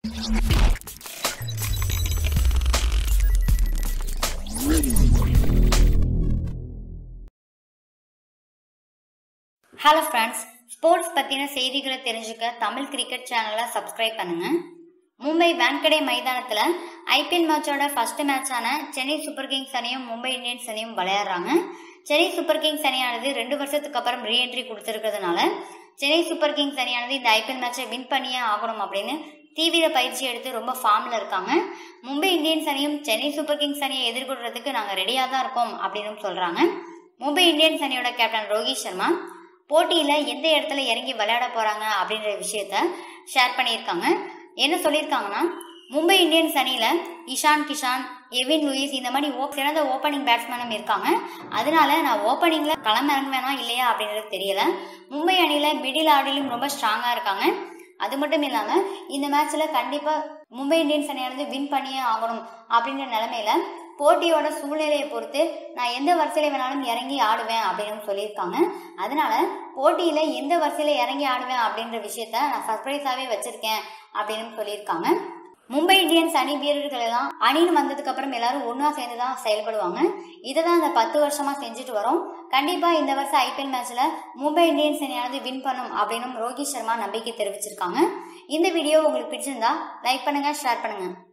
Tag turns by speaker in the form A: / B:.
A: hello friends sports பற்றின செய்திகளை தெரிஞ்சுக்க தமிழ் கிரிக்கெட் சேனலை சப்ஸ்கிரைப் பண்ணுங்க மும்பை வான்கடே மைதானத்தில் ஐபிஎல் மேட்சோட ஃபர்ஸ்ட் மேட்சான சென்னை சூப்பர் கிங்ஸ் அணியும் மும்பை இந்தியன்ஸ் அணியும் விளையாடுறாங்க சென்னை சூப்பர் கிங்ஸ் அணியானது ரெண்டு வருஷத்துக்கு அப்புறம் ரீஎன்ட்ரி கொடுத்துருக்கிறதுனால சென்னை சூப்பர் கிங்ஸ் அணியானது இந்த ஐபிஎல் மேட்சை வின் பண்ணியே ஆகணும் அப்படின்னு தீவிர பயிற்சி எடுத்து ரொம்ப ஃபார்மில் இருக்காங்க மும்பை இந்தியன்ஸ் அணியும் சென்னை சூப்பர் கிங்ஸ் அணியை எதிர்கொள்றதுக்கு நாங்கள் ரெடியாக தான் இருக்கோம் அப்படின்னு சொல்கிறாங்க மும்பை இந்தியன்ஸ் அணியோட கேப்டன் ரோஹித் சர்மா போட்டியில் எந்த இடத்துல இறங்கி விளையாட போகிறாங்க அப்படின்ற விஷயத்த ஷேர் பண்ணியிருக்காங்க என்ன சொல்லியிருக்காங்கன்னா மும்பை இந்தியன்ஸ் அணியில் இஷான் கிஷான் எவின் லூயிஸ் இந்த மாதிரி ஓ சிறந்த ஓப்பனிங் பேட்ஸ்மேனும் இருக்காங்க அதனால நான் ஓப்பனிங்கில் களம் இறங்குவேனா இல்லையா அப்படின்றது தெரியல மும்பை அணியில் மிடில் ஆர்டர்லையும் ரொம்ப ஸ்ட்ராங்காக இருக்காங்க அது மட்டும் இல்லாமல் இந்த மேட்ச்சில் கண்டிப்பாக மும்பை இந்தியன்ஸ் அணியானது வின் பண்ணியே ஆகணும் அப்படின்ற நிலமையில போட்டியோட சூழ்நிலையை பொறுத்து நான் எந்த வரிசையில வேணாலும் இறங்கி ஆடுவேன் அப்படின்னு சொல்லியிருக்காங்க அதனால போட்டியில எந்த வரிசையில இறங்கி ஆடுவேன் அப்படின்ற விஷயத்த நான் சர்ப்ரைஸாவே வச்சிருக்கேன் அப்படின்னு சொல்லியிருக்காங்க மும்பை இந்தியன்ஸ் அணி வீரர்கள் எல்லாம் அணின்னு வந்ததுக்கு அப்புறம் எல்லாரும் ஒன்றா சேர்ந்து தான் செயல்படுவாங்க இதை தான் இந்த பத்து வருஷமா செஞ்சுட்டு வரோம் கண்டிப்பா இந்த வருஷம் ஐபிஎல் மேட்ச்ல மும்பை இந்தியன்ஸ் அணியானது வின் பண்ணும் அப்படின்னு ரோஹித் சர்மா நம்பிக்கை தெரிவிச்சிருக்காங்க இந்த வீடியோ உங்களுக்கு பிடிச்சிருந்தா லைக் பண்ணுங்க ஷேர் பண்ணுங்க